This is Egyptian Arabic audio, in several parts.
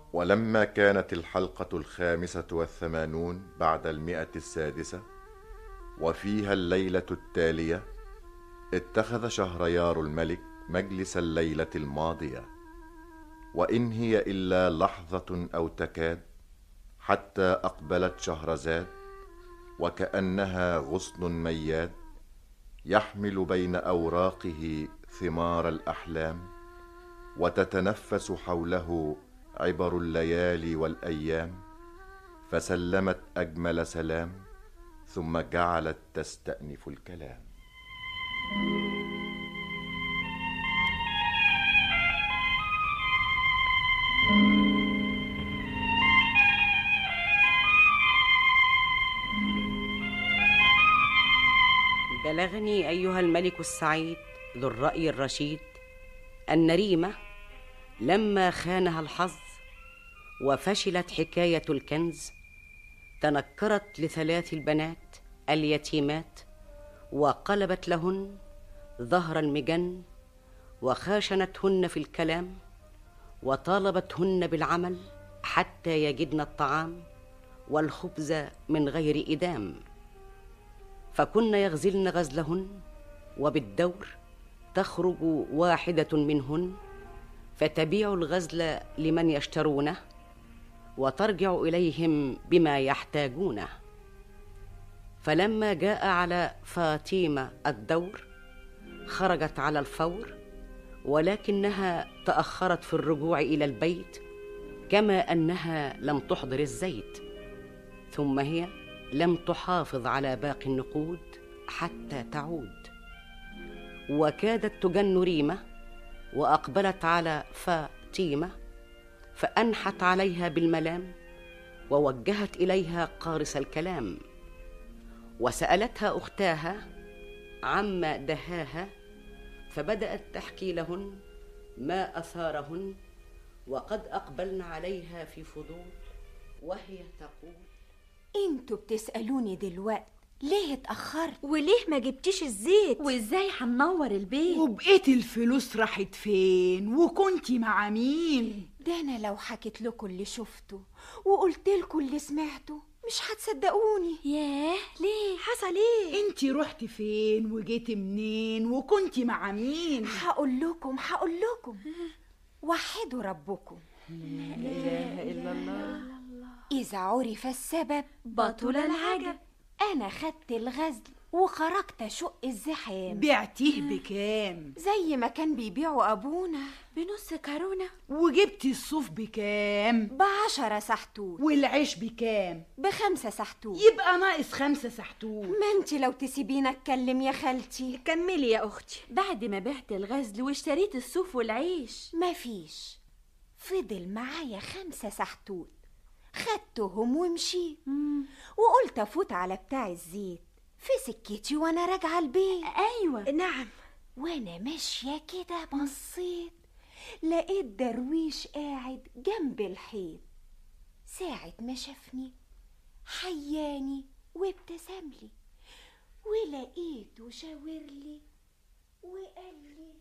ولما كانت الحلقة الخامسة والثمانون بعد المئة السادسة وفيها الليلة التالية اتخذ شهريار الملك مجلس الليلة الماضية وإن هي إلا لحظة أو تكاد حتى أقبلت شهرزاد وكأنها غصن مياد يحمل بين أوراقه ثمار الأحلام وتتنفس حوله عبر الليالي والايام فسلمت اجمل سلام ثم جعلت تستانف الكلام بلغني ايها الملك السعيد ذو الراي الرشيد ان ريمه لما خانها الحظ وفشلت حكايه الكنز تنكرت لثلاث البنات اليتيمات وقلبت لهن ظهر المجن وخاشنتهن في الكلام وطالبتهن بالعمل حتى يجدن الطعام والخبز من غير إدام فكن يغزلن غزلهن وبالدور تخرج واحدة منهن فتبيع الغزل لمن يشترونه وترجع اليهم بما يحتاجونه فلما جاء على فاطمه الدور خرجت على الفور ولكنها تاخرت في الرجوع الى البيت كما انها لم تحضر الزيت ثم هي لم تحافظ على باقي النقود حتى تعود وكادت تجن ريمه واقبلت على فاطمه فانحت عليها بالملام ووجهت اليها قارس الكلام وسالتها اختاها عما دهاها فبدات تحكي لهن ما اثارهن وقد اقبلن عليها في فضول وهي تقول انتوا بتسالوني دلوقتي ليه اتاخرت وليه ما جبتيش الزيت وازاي هننور البيت وبقيت الفلوس راحت فين وكنتي مع مين ده انا لو حكيت لكم اللي شفته وقلت لكم اللي سمعته مش هتصدقوني ياه ليه حصل ايه انتي رحتي فين وجيتي منين وكنتي مع مين هقول لكم هقول لكم وحدوا ربكم لا اله الا الله اذا عرف السبب بطل العجب انا خدت الغزل وخرجت اشق الزحام بعتيه بكام زي ما كان بيبيعوا ابونا بنص كارونه وجبتي الصوف بكام بعشرة سحتوت والعيش بكام بخمسة سحتوت يبقى ناقص خمسة سحتوت ما انت لو تسيبينا اتكلم يا خالتي كملي يا اختي بعد ما بعت الغزل واشتريت الصوف والعيش مفيش فضل معايا خمسة سحتوت خدتهم ومشيت وقلت افوت على بتاع الزيت في سكتي وانا راجعه البيت ايوه نعم وانا ماشيه كده بصيت لقيت درويش قاعد جنب الحيط ساعة ما شافني حياني وابتسملي ولقيته شاورلي وقال لي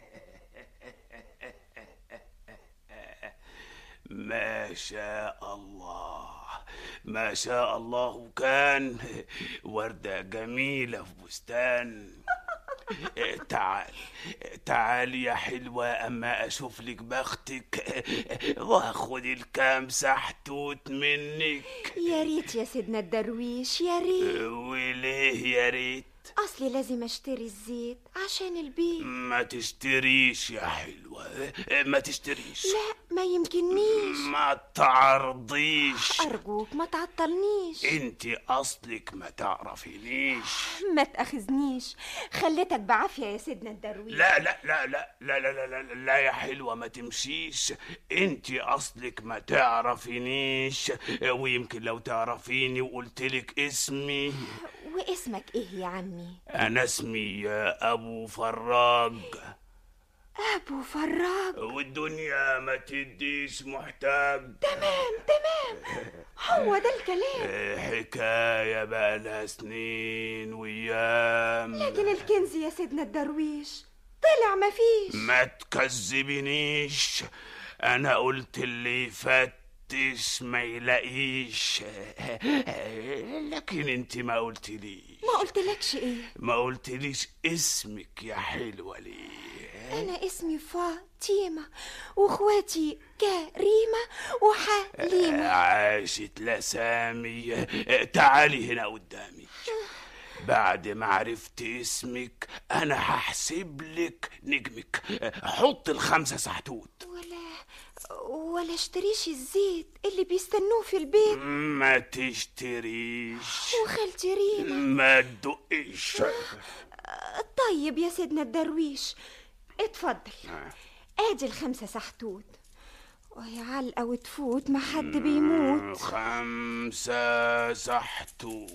ما شاء الله ما شاء الله كان وردة جميلة في بستان تعال تعال يا حلوة أما أشوف لك بختك وأخد الكام سحتوت منك يا ريت يا سيدنا الدرويش يا ريت وليه يا ريت اصلي لازم اشتري الزيت عشان البيت ما تشتريش يا حلوة ما تشتريش لا ما يمكننيش ما تعرضيش ارجوك ما تعطلنيش انت اصلك ما تعرفينيش ما تاخذنيش خليتك بعافيه يا سيدنا الدرويش لا لا لا لا لا لا لا لا, لا يا حلوة ما تمشيش انت اصلك ما تعرفينيش ويمكن لو تعرفيني وقلتلك اسمي واسمك ايه يا عمي انا اسمي ابو فراج ابو فراج والدنيا ما تديش محتاج تمام تمام هو ده الكلام حكاية بقى لها سنين وأيام لكن الكنز يا سيدنا الدرويش طلع مفيش ما تكذبنيش أنا قلت اللي فات عرفتش ما يلاقيش لكن انت ما قلتليش ما قلتلكش ايه ما قلتليش اسمك يا حلوة ليه انا اسمي فاطمة واخواتي كريمة وحليمة عاشت لسامي تعالي هنا قدامي بعد ما عرفت اسمك انا هحسب لك نجمك حط الخمسة سحتوت ولا ولا اشتريش الزيت اللي بيستنوه في البيت ما تشتريش وخالتي ريما ما تدقش طيب يا سيدنا الدرويش اتفضل ادي الخمسة سحتوت وهي علقة وتفوت ما حد بيموت خمسة سحتوت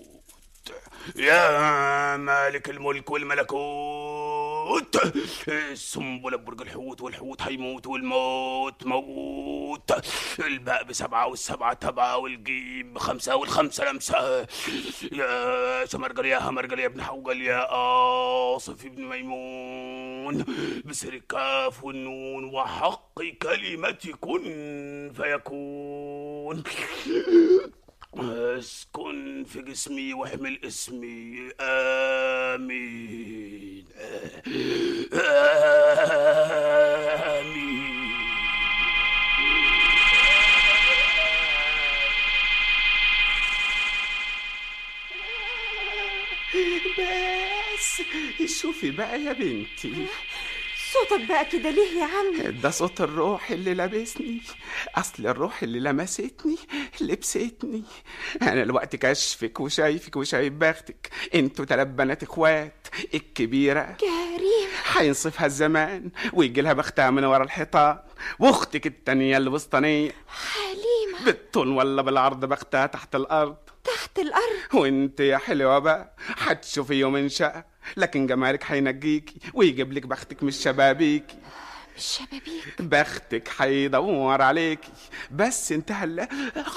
يا مالك الملك والملكوت السنبلة ببرج الحوت والحوت هيموت والموت موت الباء بسبعة والسبعة تبعة والجيم بخمسة والخمسة لمسة يا سمرجل يا همرجل يا ابن حوجل يا آصف ابن ميمون بسر الكاف والنون وحق كلمة كن فيكون اسكن في جسمي واحمل اسمي آمين آمين بس شوفي بقى يا بنتي صوتك بقى كده ليه يا عم ده صوت الروح اللي لابسني اصل الروح اللي لمستني لبستني انا الوقت كشفك وشايفك وشايف بختك انتوا تلات بنات اخوات الكبيره كريم هينصفها الزمان ويجي لها بختها من ورا الحيطان واختك التانية الوسطانية حليمة بالطول ولا بالعرض بختها تحت الارض تحت الأرض وانت يا حلوة بقى هتشوفي يوم ان شاء لكن جمالك هينجيكي ويجيب لك بختك من شبابيكي مش شبابيك بختك هيدور عليكي بس انت هلا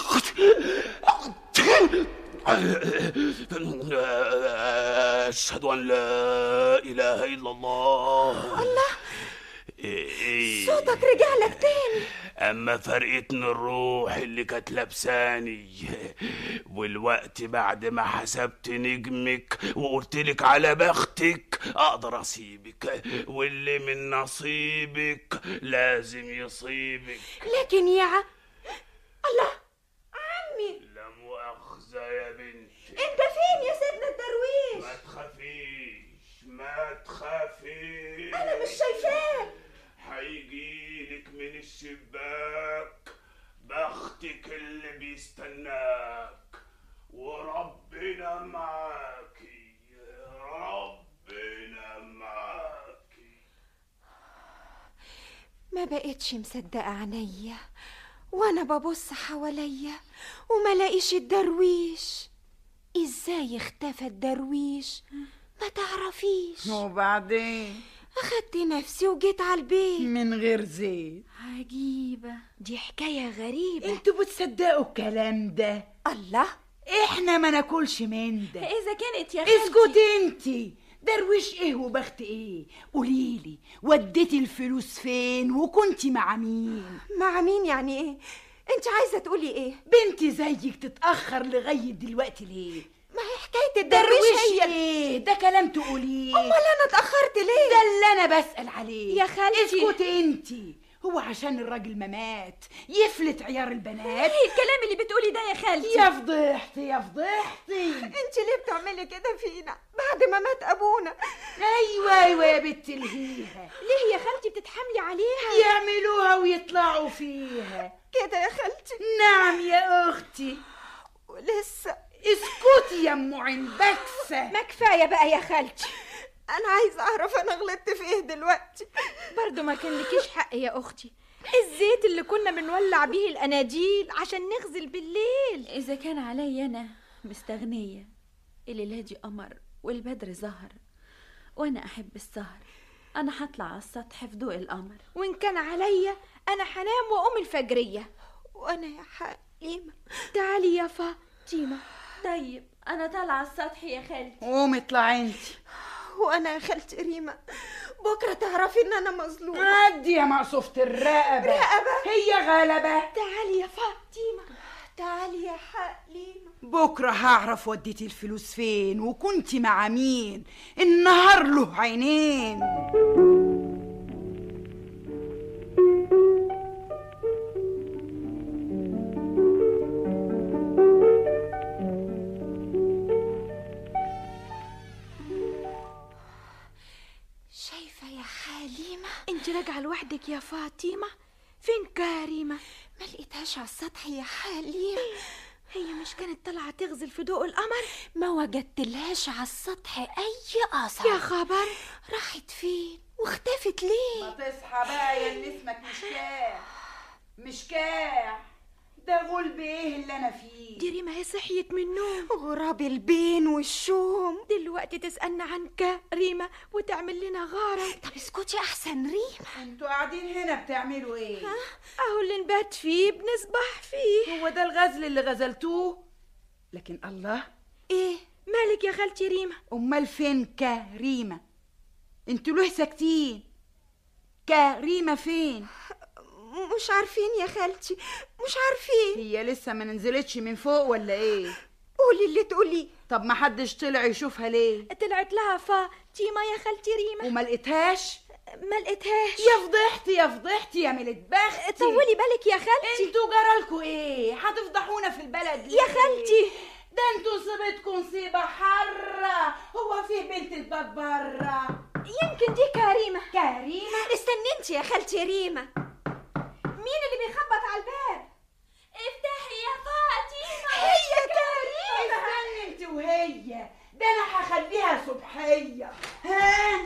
أشهد أن لا إله إلا الله الله صوتك رجع لك تاني أما فرقتني الروح اللي كانت لابساني والوقت بعد ما حسبت نجمك وقلتلك على بختك أقدر أسيبك واللي من نصيبك لازم يصيبك لكن يا ع... الله عمي لا مؤاخذة يا بنتي انت فين يا سيدنا الدرويش ما تخافيش ما تخافيش انا مش شايفاك هيجيلك من الشباك بختك اللي بيستناك وربنا معاكي ربنا معاكي ما بقتش مصدقة عينيا وانا ببص حواليا وما لاقيش الدرويش ازاي اختفى الدرويش ما تعرفيش وبعدين اخدت نفسي وجيت على البيت من غير زيت عجيبة دي حكاية غريبة انتوا بتصدقوا الكلام ده الله احنا ما ناكلش من ده إذا كانت يا خالتي اسكت انتي درويش ايه وبخت ايه قوليلي وديتي الفلوس فين وكنتي مع مين مع مين يعني ايه انت عايزة تقولي ايه بنتي زيك تتأخر لغاية دلوقتي ليه ما هي حكاية الدرويش درويش هي ايه ده كلام تقوليه امال انا اتأخرت ليه ده اللي انا بسأل عليه يا خالتي. اسكتي انتي هو عشان الراجل ما مات يفلت عيار البنات ايه الكلام اللي بتقولي ده يا خالتي يا فضحتي يا فضحتي انت ليه بتعملي كده فينا بعد ما مات ابونا ايوه ايوه يا بنت الهيها ليه يا خالتي بتتحاملي عليها يعملوها ويطلعوا فيها كده يا خالتي نعم يا اختي ولسه اسكتي يا ام عنبكسه ما كفاية بقى يا خالتي انا عايزة اعرف انا غلطت في ايه دلوقتي برضو ما كان لكيش حق يا أختي الزيت اللي كنا بنولع بيه الأناديل عشان نغزل بالليل إذا كان عليا أنا مستغنية الليلة دي قمر والبدر ظهر وأنا أحب السهر أنا هطلع على السطح في ضوء القمر وإن كان عليا أنا هنام وأقوم الفجرية وانا يا حليمة تعالي يا فاطمة طيب أنا طالعة على السطح يا خالتي قومي اطلعي انتي وانا يا خالتي ريما بكره تعرفي ان انا مظلومه عدي يا مقصوفة الرقبة رقبة؟ هي غلبة تعالي يا فاطمه تعالي يا حليمه بكرة هعرف وديتي الفلوس فين وكنتي مع مين النهار له عينين شايفه يا حليمه انت راجعه لوحدك يا فاطمه فين كريمه ما لقيتهاش على السطح يا حليمه هي مش كانت طالعه تغزل في ضوء القمر ما وجدتلهاش على السطح اي اثر يا خبر راحت فين واختفت ليه ما تصحى بقى يا اللي اسمك مشكاح مشكاح ده غلب ايه اللي انا فيه دي ريما هي صحيت من النوم غراب البين والشوم دلوقتي تسألنا عن كريمة وتعمل لنا غارة طب اسكتي احسن ريما انتوا قاعدين هنا بتعملوا ايه اهو اللي نبات فيه بنصبح فيه هو ده الغزل اللي غزلتوه لكن الله ايه مالك يا خالتي ريما امال فين كريمه انتوا ليه ساكتين كريمه فين مش عارفين يا خالتي مش عارفين هي لسه ما نزلتش من فوق ولا ايه قولي اللي تقوليه طب ما حدش طلع يشوفها ليه طلعت لها فاطمة يا خالتي ريما وما لقيتهاش ما لقيتهاش يا فضحتي يا فضحتي يا ملت بختي طولي بالك يا خالتي انتوا جرالكوا ايه هتفضحونا في البلد ليه يا خالتي ده انتوا صيبتكم صيبه حره هو فيه بنت الباب بره يمكن دي كريمة كريمه استني انت يا خالتي ريما مين اللي بيخبط على الباب افتحي يا فاطمة هي كريمه استني انت وهي ده انا هخليها صبحيه ها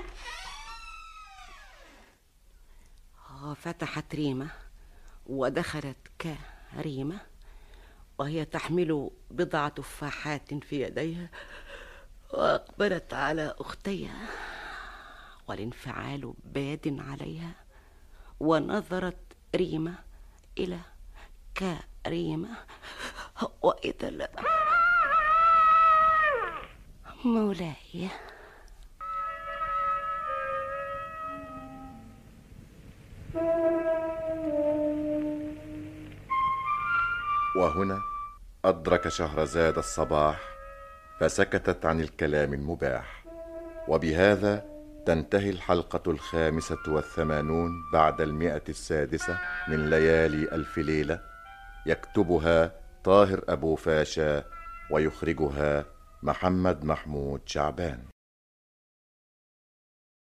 فتحت ريمة ودخلت كريمة وهي تحمل بضع تفاحات في يديها وأقبلت على أختيها والانفعال باد عليها ونظرت ريمة إلى كريمة وإذا لا مولاي وهنا أدرك شهرزاد الصباح فسكتت عن الكلام المباح وبهذا تنتهي الحلقة الخامسة والثمانون بعد المئة السادسة من ليالي ألف ليلة يكتبها طاهر أبو فاشا ويخرجها محمد محمود شعبان